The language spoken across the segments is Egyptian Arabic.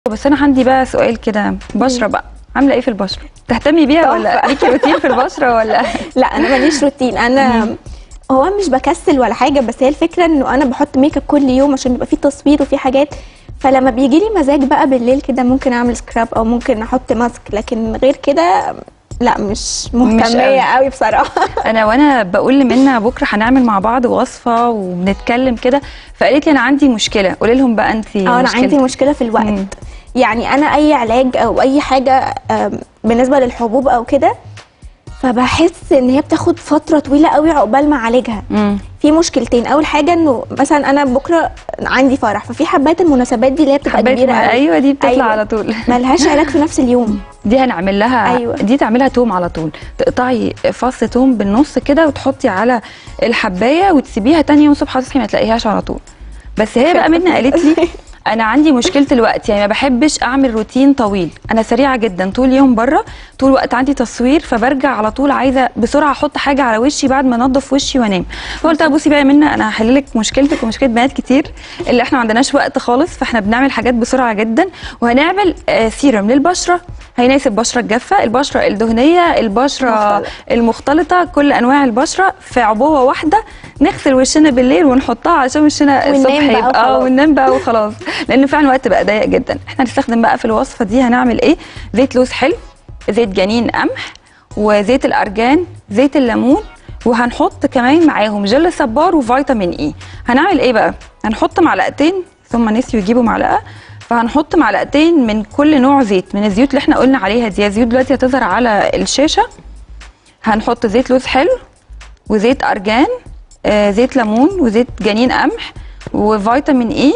بس انا عندي بقى سؤال كده بشره بقى عامله ايه في البشره تهتمي بيها ولا تحفة. ليكي روتين في البشره ولا لا انا ماليش روتين انا هو مش بكسل ولا حاجه بس هي الفكره انه انا بحط ميك اب كل يوم عشان بيبقى فيه تصوير وفي حاجات فلما بيجي لي مزاج بقى بالليل كده ممكن اعمل سكراب او ممكن احط ماسك لكن غير كده لا مش مهتميه قوي. قوي بصراحه انا وانا بقول لمنى بكره هنعمل مع بعض وصفه وبنتكلم كده فقالت لي انا عندي مشكله قولي لهم بقى انت اه انا عندي مشكله في الوقت مم. يعني انا اي علاج او اي حاجه آم، بالنسبه للحبوب او كده فبحس ان هي بتاخد فتره طويله قوي عقبال ما اعالجها مم. في مشكلتين اول حاجه انه مثلا انا بكره عندي فرح ففي حبات المناسبات دي اللي هي بتبقى حبيت كبيره ما- قوي ايوه دي بتطلع أيوة. على طول ملهاش علاج في نفس اليوم دي هنعمل لها أيوة. دي تعملها توم على طول تقطعي فص توم بالنص كده وتحطي على الحبايه وتسيبيها تاني يوم الصبح تصحي ما تلاقيهاش على طول بس هي بقى منى قالت لي انا عندي مشكله الوقت يعني ما بحبش اعمل روتين طويل انا سريعه جدا طول اليوم بره طول الوقت عندي تصوير فبرجع على طول عايزه بسرعه احط حاجه على وشي بعد ما انضف وشي وانام فقلت لها بصي بقى يا منى انا هحل لك مشكلتك ومشكله بنات كتير اللي احنا ما عندناش وقت خالص فاحنا بنعمل حاجات بسرعه جدا وهنعمل آه، سيرم للبشره هيناسب البشره الجافه البشره الدهنيه البشره مختلط. المختلطه كل انواع البشره في عبوه واحده نغسل وشنا بالليل ونحطها عشان وشنا وننام الصبح بقى يبقى اه وخلاص. وننام بقى وخلاص لان فعلا الوقت بقى ضيق جدا احنا هنستخدم بقى في الوصفه دي هنعمل ايه زيت لوز حلو زيت جنين قمح وزيت الارجان زيت الليمون وهنحط كمان معاهم جل صبار وفيتامين اي هنعمل ايه بقى هنحط معلقتين ثم نسيوا يجيبوا معلقه فهنحط معلقتين من كل نوع زيت من الزيوت اللي احنا قلنا عليها دي الزيوت دلوقتي هتظهر على الشاشه هنحط زيت لوز حلو وزيت ارجان آه زيت ليمون وزيت جنين قمح وفيتامين اي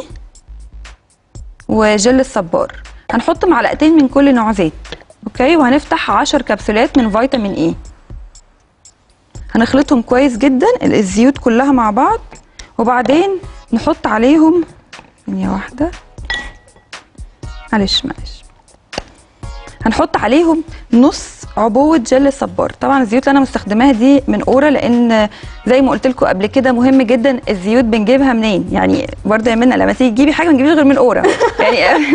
وجل الصبار هنحط معلقتين من كل نوع زيت اوكي وهنفتح 10 كبسولات من فيتامين اي هنخلطهم كويس جدا الزيوت كلها مع بعض وبعدين نحط عليهم ثانية واحدة معلش معلش هنحط عليهم نص عبوة جل الصبار طبعا الزيوت اللي انا مستخدماها دي من اورا لان زي ما قلت لكم قبل كده مهم جدا الزيوت بنجيبها منين يعني برضه يا منى لما تيجي تجيبي حاجه ما تجيبيش غير من اورا يعني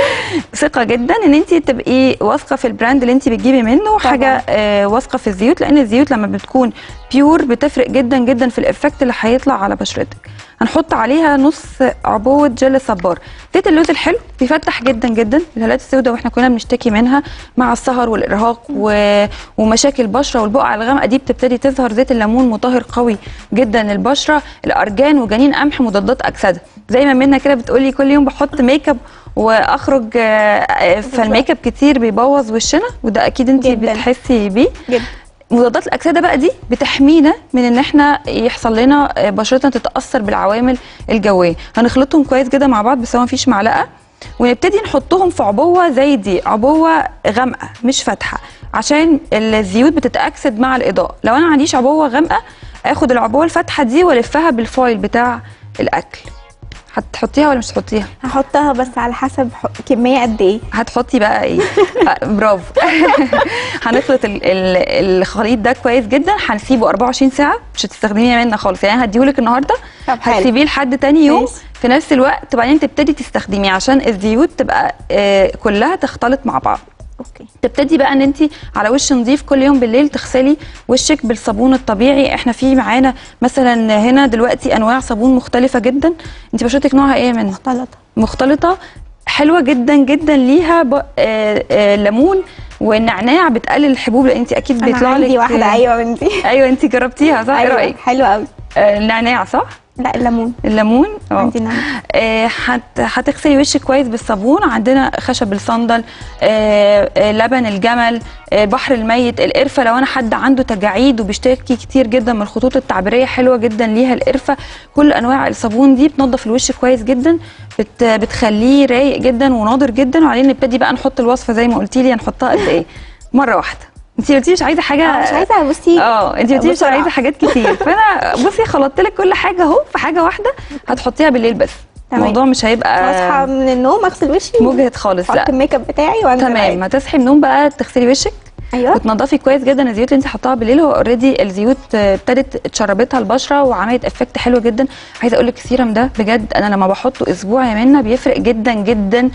ثقه جدا ان انت تبقي واثقه في البراند اللي انت بتجيبي منه وحاجه آه، واثقه في الزيوت لان الزيوت لما بتكون بيور بتفرق جدا جدا في الافكت اللي هيطلع على بشرتك هنحط عليها نص عبوه جل صبار زيت اللوز الحلو بيفتح جدا جدا الهالات السوداء واحنا كنا بنشتكي منها مع السهر والارهاق و... ومشاكل البشره والبقع الغامقه دي بتبتدي تظهر زيت الليمون مطهر قوي جدا للبشره الارجان وجنين قمح مضادات اكسده زي ما منى كده بتقولي كل يوم بحط ميك اب واخرج آه، آه، فالميك اب كتير بيبوظ وشنا وده اكيد انت جداً. بتحسي بيه جدا مضادات الاكسده بقى دي بتحمينا من ان احنا يحصل لنا آه، بشرتنا تتاثر بالعوامل الجويه هنخلطهم كويس جدا مع بعض بس هو مفيش معلقه ونبتدي نحطهم في عبوه زي دي عبوه غامقه مش فاتحه عشان الزيوت بتتاكسد مع الاضاءه لو انا ما عنديش عبوه غامقه اخد العبوه الفاتحه دي والفها بالفويل بتاع الاكل هتحطيها ولا مش هتحطيها هحطها بس على حسب ح- كميه قد ايه هتحطي بقى ايه آه، برافو هنخلط ال- ال- الخليط ده كويس جدا هنسيبه 24 ساعه مش هتستخدميه منه خالص يعني هديهولك النهارده طب حلو. هتسيبيه لحد تاني يوم ماشي. في نفس الوقت وبعدين تبتدي تستخدميه عشان الزيوت تبقى آه، كلها تختلط مع بعض اوكي تبتدي بقى ان انت على وش نظيف كل يوم بالليل تغسلي وشك بالصابون الطبيعي احنا في معانا مثلا هنا دلوقتي انواع صابون مختلفه جدا انت بشرتك نوعها ايه من مختلطه مختلطه حلوه جدا جدا ليها ب... آه آه ليمون والنعناع بتقلل الحبوب لان انت اكيد انا بيطلع لك عندي واحده ايوه من دي ايوه انت جربتيها صح ايه ايوه رايك حلوه قوي آه النعناع صح لا الليمون الليمون اه عندي نعناع آه، هت- هتغسلي وشك كويس بالصابون عندنا خشب الصندل آه، آه، لبن الجمل آه، البحر الميت القرفه لو انا حد عنده تجاعيد وبيشتكي كتير جدا من الخطوط التعبيريه حلوه جدا ليها القرفه كل انواع الصابون دي بتنظف الوش كويس جدا بت بتخليه رايق جدا وناضر جدا وبعدين نبتدي بقى نحط الوصفه زي ما قلتي لي هنحطها قد ايه مره واحده انت قلتي مش عايزه حاجه آه، مش عايزه بصي اه انت قلتي مش بسرعة. عايزه حاجات كتير فانا بصي خلطت لك كل حاجه اهو في حاجه واحده هتحطيها بالليل بس تمام. الموضوع مش هيبقى اصحى من النوم اغسل وشي مجهد خالص احط لا الميك اب بتاعي وانزل تمام عادي. هتصحي من النوم بقى تغسلي وشك ايوه وتنضفي كويس جدا الزيوت اللي انت حطاها بالليل هو اوريدي الزيوت آه، ابتدت اتشربتها البشره وعملت افكت حلو جدا عايزه اقول لك السيرم ده بجد انا لما بحطه اسبوع يا منى بيفرق جدا جدا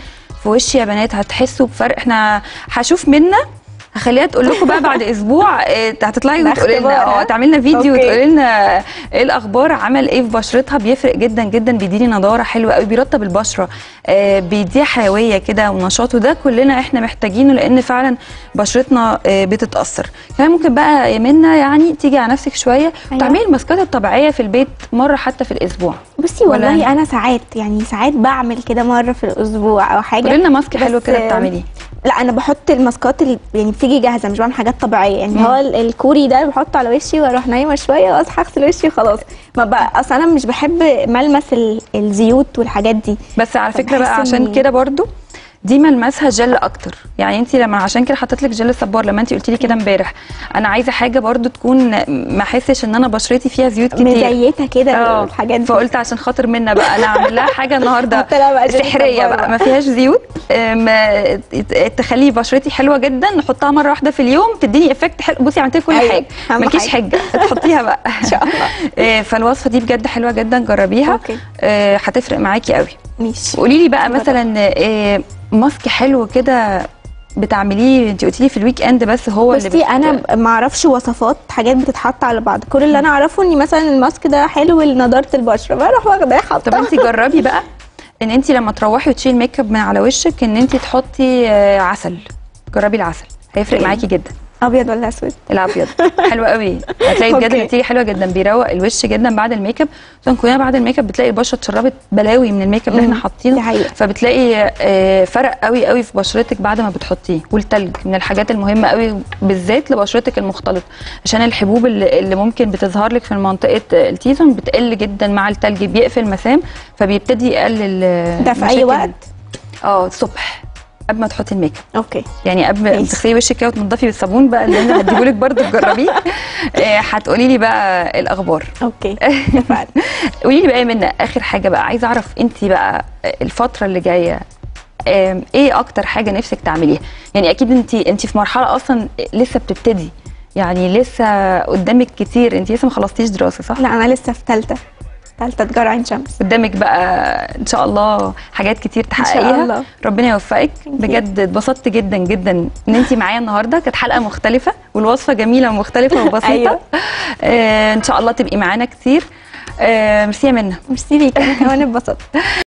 في وشي يا بنات هتحسوا بفرق احنا هشوف منا هخليها تقول لكم بقى بعد اسبوع إيه، هتطلعي ده وتقولي لنا اختبار، اه ها؟ تعملي لنا فيديو أوكي. وتقولي لنا ايه الاخبار عمل ايه في بشرتها بيفرق جدا جدا بيديني نضاره حلوه قوي بيرطب البشره آه بيديها حيويه كده ونشاط وده كلنا احنا محتاجينه لان فعلا بشرتنا آه بتتاثر كمان ممكن بقى يا منى يعني تيجي على نفسك شويه أيوة. وتعملي الماسكات الطبيعيه في البيت مره حتى في الاسبوع بصي ولا والله انا ساعات يعني ساعات بعمل كده مره في الاسبوع او حاجه قولي لنا ماسك حلو بس- كده بتعمليه لا انا بحط الماسكات اللي يعني بتيجي جاهزه مش بعمل حاجات طبيعيه يعني هو ال- الكوري ده بحطه على وشي واروح نايمه شويه واصحى اغسل وشي وخلاص ما بقى اصلا انا مش بحب ملمس ال- الزيوت والحاجات دي بس على فكره بقى فبحس عشان إني- كده برضو دي ملمسها جل اكتر يعني انت لما عشان كده حطيت لك جل صبار لما انت قلتي لي كده امبارح انا عايزه حاجه برضو تكون ما احسش ان انا بشرتي فيها زيوت كتير مزيته كده اه الحاجات دي فقلت عشان خاطر منا بقى انا اعمل لها حاجه النهارده حط لها بقى جل سحريه صبار بقى بقى. ما فيهاش زيوت آم، آه، تخلي بشرتي حلوه جدا نحطها مره واحده في اليوم تديني افكت حلو بصي عملت لك كل أيوة، حاجه أهم مالكيش حاجة. حجه تحطيها بقى ان شاء الله آه، فالوصفه دي بجد حلوه جدا جربيها أوكي. آه، هتفرق معاكي قوي ماشي قولي لي بقى جرب. مثلا آه، ماسك حلو كده بتعمليه انت قلتي لي في الويك اند بس هو اللي بصي بت- انا ما اعرفش وصفات حاجات بتتحط على بعض كل اللي انا اعرفه ان مثلا الماسك ده حلو لنضاره البشره بروح واخداه طب حاطاه انت جربي بقى ان انت لما تروحي وتشيلي الميك اب من على وشك ان انت تحطي آه، عسل جربي العسل هيفرق اوكي. معاكي جدا ابيض ولا اسود الابيض حلو قوي هتلاقي بجد اوكي. نتيجه حلوه جدا بيروق الوش جدا بعد الميك اب خصوصا كلنا بعد الميك اب بتلاقي البشره اتشربت بلاوي من الميك اب اللي احنا مم. حاطينه دي حقيقة. فبتلاقي آه، فرق قوي قوي في بشرتك بعد ما بتحطيه والتلج من الحاجات المهمه قوي بالذات لبشرتك المختلطه عشان الحبوب اللي, اللي ممكن بتظهر لك في منطقه التيزون بتقل جدا مع التلج بيقفل مسام فبيبتدي يقلل آه، ده في اي مشاكل- وقت اه الصبح قبل ما تحطي الميك اب اوكي يعني قبل ما ماشي. تغسلي وشك كده وتنضفي بالصابون بقى اللي انا هديهولك برضه تجربيه آه، هتقولي لي بقى الاخبار اوكي اتفقنا قولي لي بقى منا اخر حاجه بقى عايزه اعرف انت بقى الفتره اللي جايه آم، ايه اكتر حاجه نفسك تعمليها يعني اكيد انت انت في مرحله اصلا لسه بتبتدي يعني لسه قدامك كتير انت لسه ما خلصتيش دراسه صح لا انا لسه في ثالثه ثالثه تجاره عين شمس قدامك بقى ان شاء الله حاجات كتير شاء تحققيها الله. ربنا يوفقك you. بجد اتبسطت جدا جدا ان انت معايا النهارده كانت حلقه مختلفه والوصفه جميله ومختلفه وبسيطه أيوة. آه ان شاء الله تبقي معانا كتير آه ميرسي يا منى ميرسي ليك انا كمان اتبسطت